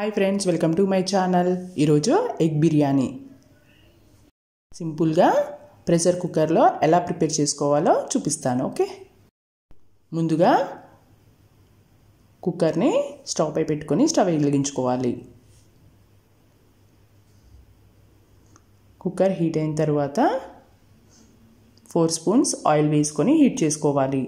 hi friends welcome to my channel ఈరోజు egg biryani సింపుల్గా pressure కుక్కర్లో ఎలా ప్రిపేర్ చేసుకోవాలో చూపిస్తాను ఓకే ముందుగా కుక్కర్ని స్టవ్ పై పెట్టుకొని స్టవ్ వెలిగించుకోవాలి కుక్కర్ హీట్ అయిన తర్వాత ఫోర్ స్పూన్స్ ఆయిల్ వేసుకొని హీట్ చేసుకోవాలి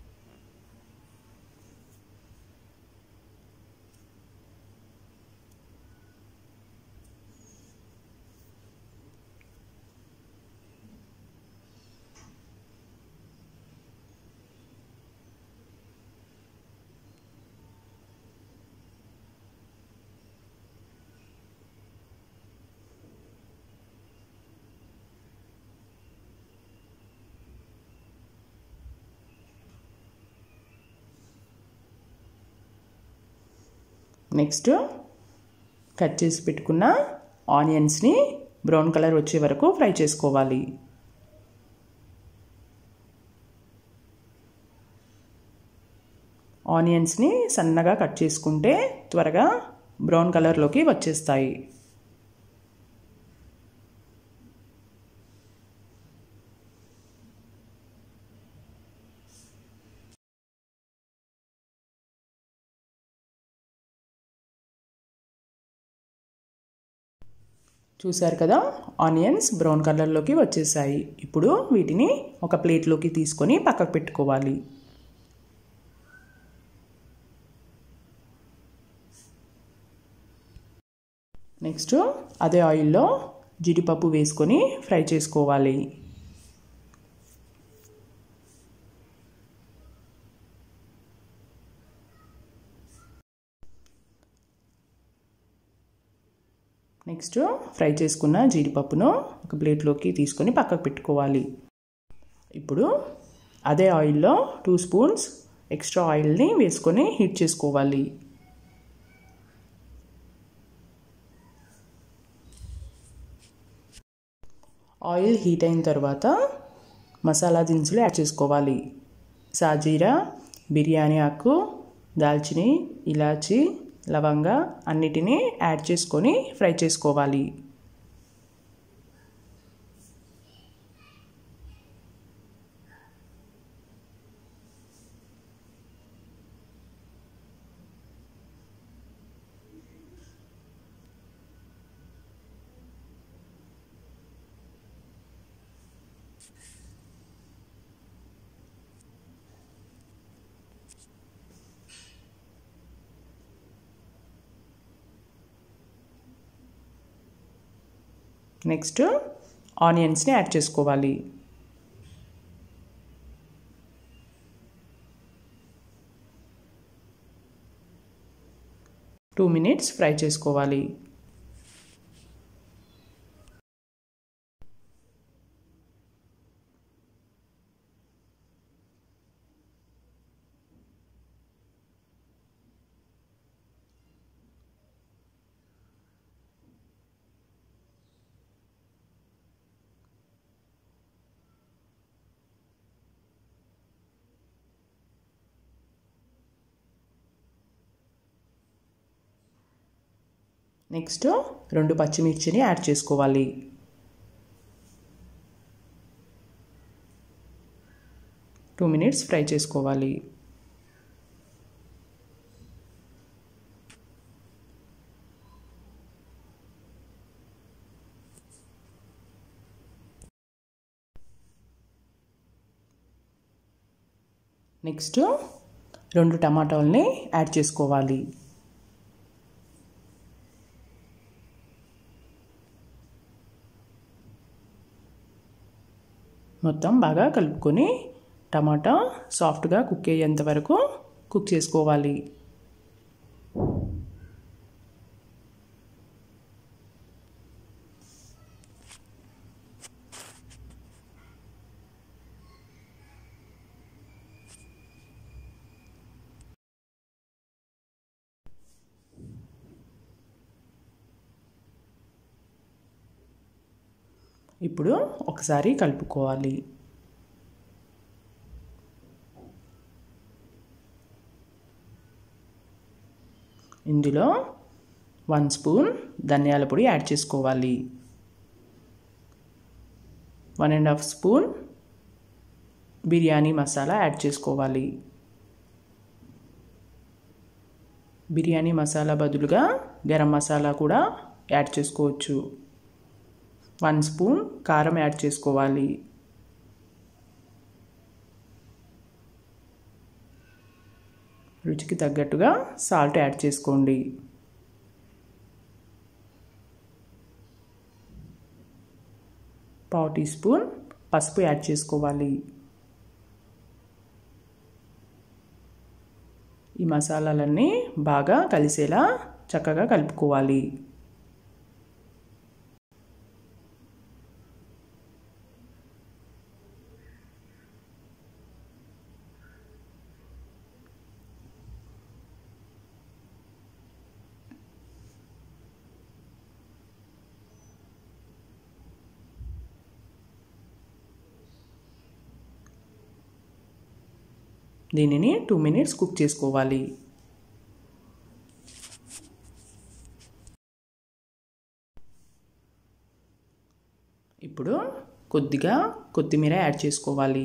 నెక్స్ట్ కట్ చేసి పెట్టుకున్న ఆనియన్స్ని బ్రౌన్ కలర్ వచ్చే వరకు ఫ్రై చేసుకోవాలి ఆనియన్స్ని సన్నగా కట్ చేసుకుంటే త్వరగా బ్రౌన్ కలర్లోకి వచ్చేస్తాయి చూశారు కదా ఆనియన్స్ బ్రౌన్ కలర్లోకి వచ్చేసాయి ఇప్పుడు వీటిని ఒక ప్లేట్లోకి తీసుకొని పక్కకు పెట్టుకోవాలి నెక్స్ట్ అదే ఆయిల్లో జీడిపప్పు వేసుకొని ఫ్రై చేసుకోవాలి నెక్స్ట్ ఫ్రై చేసుకున్న జీడిపప్పును ఒక ప్లేట్లోకి తీసుకొని పక్కకు పెట్టుకోవాలి ఇప్పుడు అదే ఆయిల్లో టూ స్పూన్స్ ఎక్స్ట్రా ఆయిల్ని వేసుకొని హీట్ చేసుకోవాలి ఆయిల్ హీట్ అయిన తర్వాత మసాలా దినుసులు యాడ్ చేసుకోవాలి సాజీరా బిర్యానీ ఆకు దాల్చిని ఇలాచి లవంగా అన్నిటినీ యాడ్ చేసుకొని ఫ్రై చేసుకోవాలి నెక్స్ట్ ఆనియన్స్ని యాడ్ చేసుకోవాలి టూ మినిట్స్ ఫ్రై చేసుకోవాలి నెక్స్ట్ రెండు పచ్చిమిర్చిని యాడ్ చేసుకోవాలి టూ మినిట్స్ ఫ్రై చేసుకోవాలి నెక్స్ట్ రెండు టమాటాలని యాడ్ చేసుకోవాలి మొత్తం బాగా కలుపుకొని టమాటా సాఫ్ట్గా కుక్ అయ్యేంత వరకు కుక్ చేసుకోవాలి ఇప్పుడు ఒకసారి కలుపుకోవాలి ఇందులో వన్ స్పూన్ ధనియాల పొడి యాడ్ చేసుకోవాలి one and half spoon biryani masala add చేసుకోవాలి బిర్యానీ మసాలా బదులుగా గరం మసాలా కూడా యాడ్ చేసుకోవచ్చు వన్ స్పూన్ కారం యాడ్ చేసుకోవాలి రుచికి తగ్గట్టుగా సాల్ట్ యాడ్ చేసుకోండి పావు టీ స్పూన్ పసుపు యాడ్ చేసుకోవాలి ఈ మసాలాలన్నీ బాగా కలిసేలా చక్కగా కలుపుకోవాలి దీనిని టూ మినిట్స్ కుక్ చేసుకోవాలి ఇప్పుడు కొద్దిగా కొత్తిమీర యాడ్ చేసుకోవాలి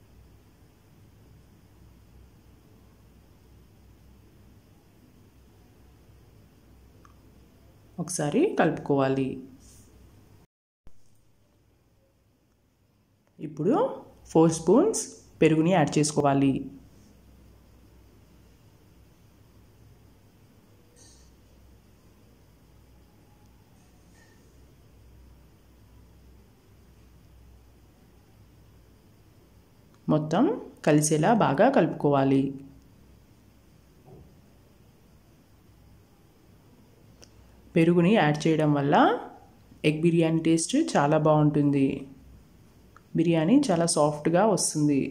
ఒకసారి కలుపుకోవాలి ఇప్పుడు ఫోర్ స్పూన్స్ పెరుగుని యాడ్ చేసుకోవాలి మొత్తం కలిసేలా బాగా కలుపుకోవాలి పెరుగుని యాడ్ చేయడం వల్ల ఎగ్ బిర్యానీ టేస్ట్ చాలా బాగుంటుంది బిర్యానీ చాలా సాఫ్ట్గా వస్తుంది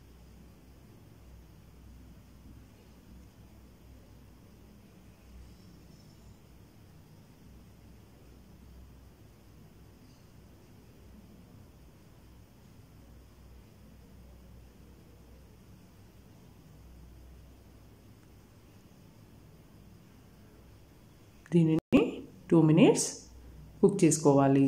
దీనిని టూ మినిట్స్ కుక్ చేసుకోవాలి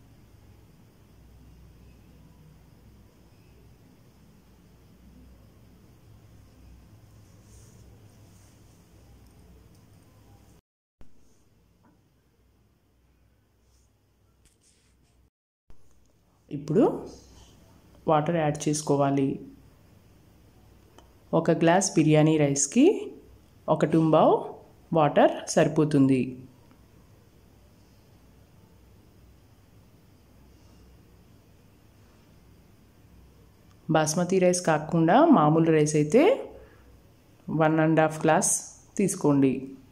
ఇప్పుడు వాటర్ యాడ్ చేసుకోవాలి ఒక గ్లాస్ బిర్యానీ రైస్కి ఒక టుంబావ్ వాటర్ సరిపోతుంది బాస్మతి రైస్ కాకుండా మామూలు రైస్ అయితే వన్ అండ్ హాఫ్ గ్లాస్ తీసుకోండి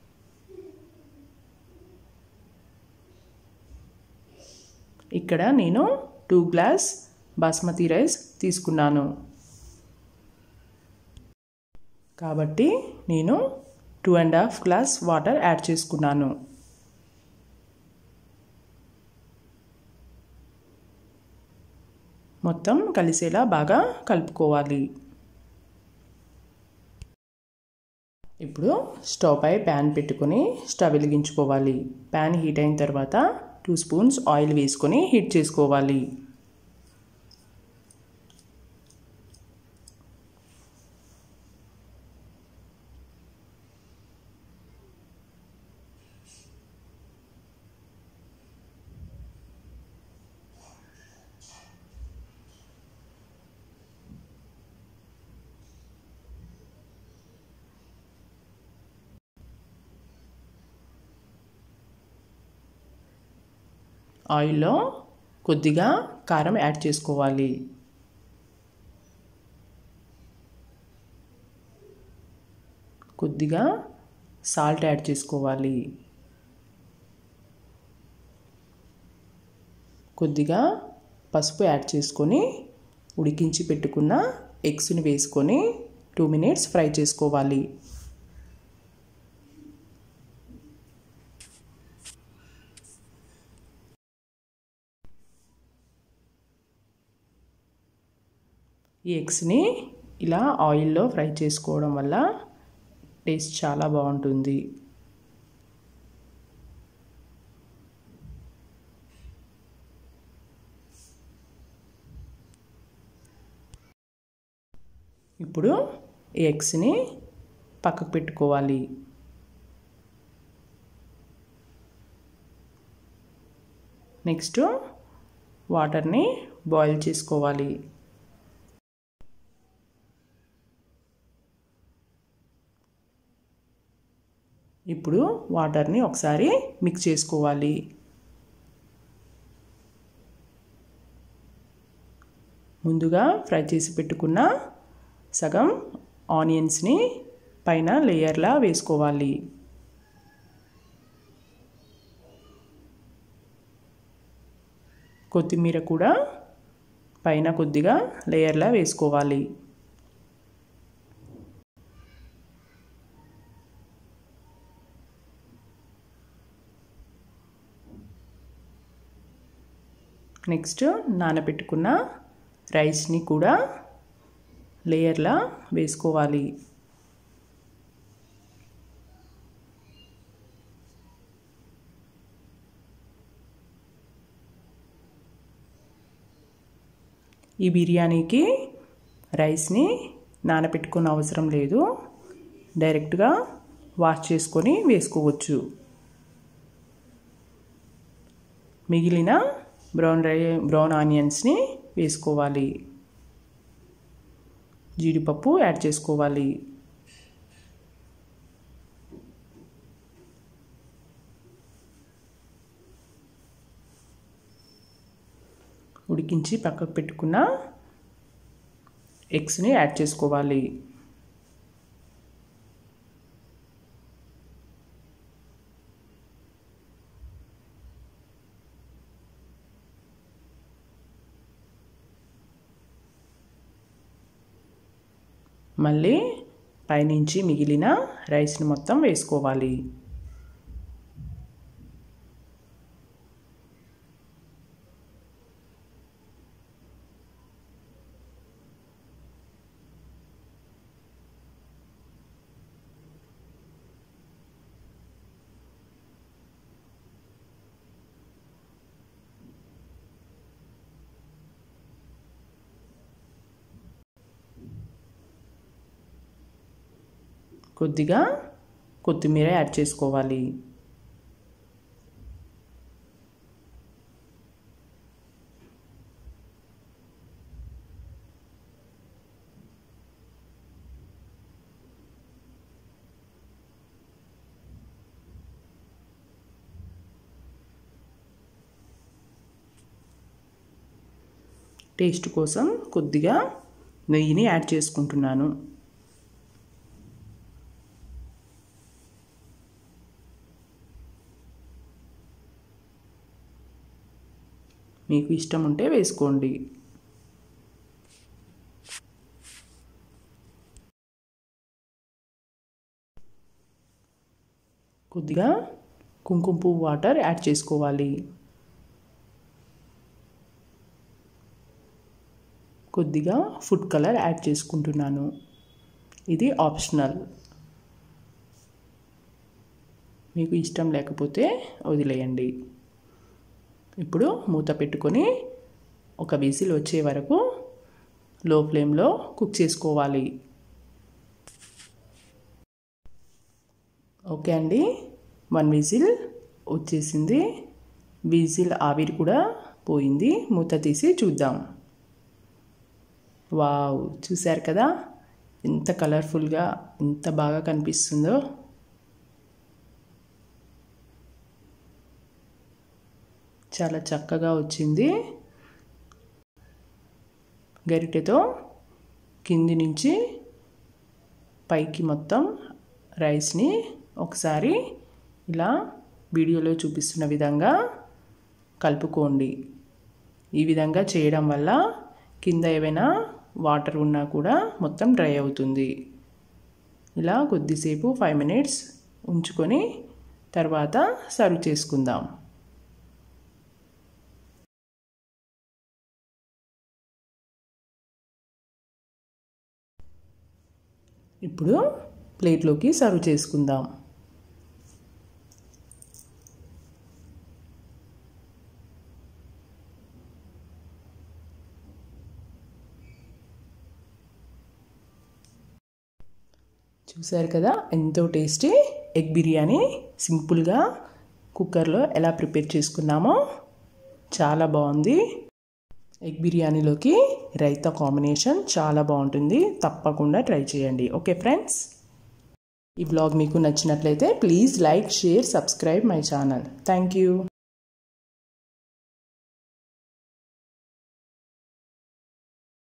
ఇక్కడ నేను టూ గ్లాస్ బాస్మతి రైస్ తీసుకున్నాను కాబట్టి నేను two and half glass water add చేసుకున్నాను మొత్తం కలిసేలా బాగా కలుపుకోవాలి ఇప్పుడు స్టవ్ పై ప్యాన్ పెట్టుకొని స్టవ్ వెలిగించుకోవాలి ప్యాన్ హీట్ అయిన తర్వాత టూ స్పూన్స్ ఆయిల్ వేసుకొని హీట్ చేసుకోవాలి ఆయిల్లో కొద్దిగా కారం యాడ్ చేసుకోవాలి కొద్దిగా సాల్ట్ యాడ్ చేసుకోవాలి కొద్దిగా పసుపు యాడ్ చేసుకొని ఉడికించి పెట్టుకున్న ఎగ్స్ని వేసుకొని టూ మినిట్స్ ఫ్రై చేసుకోవాలి ఈ ఎగ్స్ని ఇలా ఆయిల్లో ఫ్రై చేసుకోవడం వల్ల టేస్ట్ చాలా బాగుంటుంది ఇప్పుడు ఈ ఎగ్స్ని పక్కకు పెట్టుకోవాలి నెక్స్ట్ వాటర్ని బాయిల్ చేసుకోవాలి ఇప్పుడు వాటర్ని ఒకసారి మిక్స్ చేసుకోవాలి ముందుగా ఫ్రై చేసి పెట్టుకున్న సగం ఆనియన్స్ని పైన లేయర్లా వేసుకోవాలి కొత్తిమీర కూడా పైన కొద్దిగా లేయర్లా వేసుకోవాలి నెక్స్ట్ నానబెట్టుకున్న రైస్ని కూడా లేయర్లా వేసుకోవాలి ఈ బిర్యానీకి రైస్ని నానబెట్టుకున్న అవసరం లేదు డైరెక్ట్గా వాష్ చేసుకొని వేసుకోవచ్చు మిగిలిన బ్రౌన్ రై బ్రౌన్ ఆనియన్స్ని వేసుకోవాలి జీడిపప్పు యాడ్ చేసుకోవాలి ఉడికించి పక్కకు పెట్టుకున్న ఎగ్స్ని యాడ్ చేసుకోవాలి మళ్ళీ పైనుంచి మిగిలిన రైస్ని మొత్తం వేసుకోవాలి కొద్దిగా కొత్తిమీర యాడ్ చేసుకోవాలి టేస్ట్ కోసం కొద్దిగా నెయ్యిని యాడ్ చేసుకుంటున్నాను మీకు ఇష్టం ఉంటే వేసుకోండి కొద్దిగా కుంకుమ పువ్వు వాటర్ యాడ్ చేసుకోవాలి కొద్దిగా ఫుడ్ కలర్ యాడ్ చేసుకుంటున్నాను ఇది ఆప్షనల్ మీకు ఇష్టం లేకపోతే వదిలేయండి ఇప్పుడు మూత పెట్టుకొని ఒక విజిల్ వచ్చే వరకు లో ఫ్లేమ్లో కుక్ చేసుకోవాలి ఓకే అండి వన్ విజిల్ వచ్చేసింది విజిల్ ఆవిరి కూడా పోయింది మూత తీసి చూద్దాం వావ్ చూశారు కదా ఎంత కలర్ఫుల్గా ఎంత బాగా కనిపిస్తుందో చాలా చక్కగా వచ్చింది గరిటెతో కింది నుంచి పైకి మొత్తం రైస్ని ఒకసారి ఇలా వీడియోలో చూపిస్తున్న విధంగా కలుపుకోండి ఈ విధంగా చేయడం వల్ల కింద ఏవైనా వాటర్ ఉన్నా కూడా మొత్తం డ్రై అవుతుంది ఇలా కొద్దిసేపు ఫైవ్ మినిట్స్ ఉంచుకొని తర్వాత సర్వ్ చేసుకుందాం ఇప్పుడు ప్లేట్లోకి సర్వ్ చేసుకుందాం చూసారు కదా ఎంతో టేస్టీ ఎగ్ బిర్యానీ సింపుల్గా కుక్కర్లో ఎలా ప్రిపేర్ చేసుకున్నామో చాలా బాగుంది ఎగ్ బిర్యానీలోకి రైతా కాంబినేషన్ చాలా బాగుంటుంది తప్పకుండా ట్రై చేయండి ఓకే ఫ్రెండ్స్ ఈ బ్లాగ్ మీకు నచ్చినట్లయితే please like share subscribe my channel thank you